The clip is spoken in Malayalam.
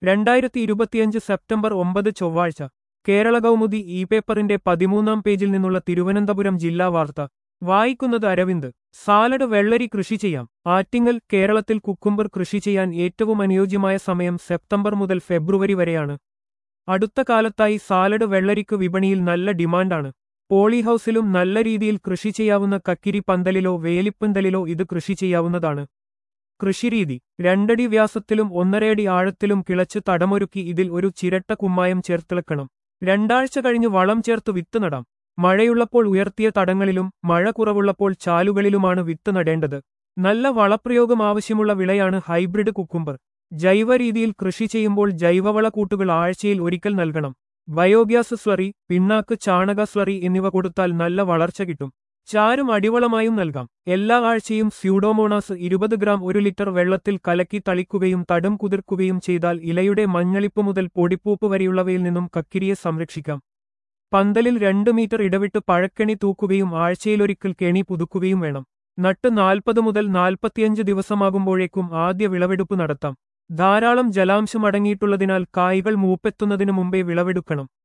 രണ്ടായിരത്തി ഇരുപത്തിയഞ്ച് സെപ്റ്റംബർ ഒമ്പത് ചൊവ്വാഴ്ച കേരള കൗമുദി ഇ പേപ്പറിന്റെ പതിമൂന്നാം പേജിൽ നിന്നുള്ള തിരുവനന്തപുരം ജില്ലാ വാർത്ത വായിക്കുന്നത് അരവിന്ദ് സാലഡ് വെള്ളരി കൃഷി ചെയ്യാം ആറ്റിങ്ങൽ കേരളത്തിൽ കുക്കുംബർ കൃഷി ചെയ്യാൻ ഏറ്റവും അനുയോജ്യമായ സമയം സെപ്റ്റംബർ മുതൽ ഫെബ്രുവരി വരെയാണ് അടുത്ത കാലത്തായി സാലഡ് വെള്ളരിക്ക് വിപണിയിൽ നല്ല ഡിമാൻഡാണ് പോളിഹൌസിലും നല്ല രീതിയിൽ കൃഷി ചെയ്യാവുന്ന കക്കിരി പന്തലിലോ വേലിപ്പന്തലിലോ ഇത് കൃഷി ചെയ്യാവുന്നതാണ് കൃഷിരീതി രണ്ടടി വ്യാസത്തിലും ഒന്നരയടി ആഴത്തിലും കിളച്ച് തടമൊരുക്കി ഇതിൽ ഒരു ചിരട്ട കുമ്മായം ചേർത്തിളക്കണം രണ്ടാഴ്ച കഴിഞ്ഞ് വളം ചേർത്ത് വിത്ത് നടാം മഴയുള്ളപ്പോൾ ഉയർത്തിയ തടങ്ങളിലും മഴ കുറവുള്ളപ്പോൾ ചാലുകളിലുമാണ് വിത്ത് നടേണ്ടത് നല്ല വളപ്രയോഗം ആവശ്യമുള്ള വിളയാണ് ഹൈബ്രിഡ് കുക്കുംബർ ജൈവ രീതിയിൽ കൃഷി ചെയ്യുമ്പോൾ ജൈവവള കൂട്ടുകൾ ആഴ്ചയിൽ ഒരിക്കൽ നൽകണം ബയോഗ്യാസ് സ്ലറി പിണ്ണാക്ക് ചാണക സ്ലറി എന്നിവ കൊടുത്താൽ നല്ല വളർച്ച കിട്ടും ചാരും അടിവളമായും നൽകാം എല്ലാ ആഴ്ചയും സ്യൂഡോമോണാസ് ഇരുപത് ഗ്രാം ഒരു ലിറ്റർ വെള്ളത്തിൽ കലക്കി തളിക്കുകയും തടം കുതിർക്കുകയും ചെയ്താൽ ഇലയുടെ മഞ്ഞളിപ്പ് മുതൽ പൊടിപ്പൂപ്പ് വരെയുള്ളവയിൽ നിന്നും കക്കിരിയെ സംരക്ഷിക്കാം പന്തലിൽ രണ്ട് മീറ്റർ ഇടവിട്ട് പഴക്കെണി തൂക്കുകയും ആഴ്ചയിലൊരിക്കൽ കെണി പുതുക്കുകയും വേണം നട്ട് നാൽപ്പത് മുതൽ നാൽപ്പത്തിയഞ്ച് ദിവസമാകുമ്പോഴേക്കും ആദ്യ വിളവെടുപ്പ് നടത്താം ധാരാളം ജലാംശം അടങ്ങിയിട്ടുള്ളതിനാൽ കായ്കൾ മൂപ്പെത്തുന്നതിനു മുമ്പേ വിളവെടുക്കണം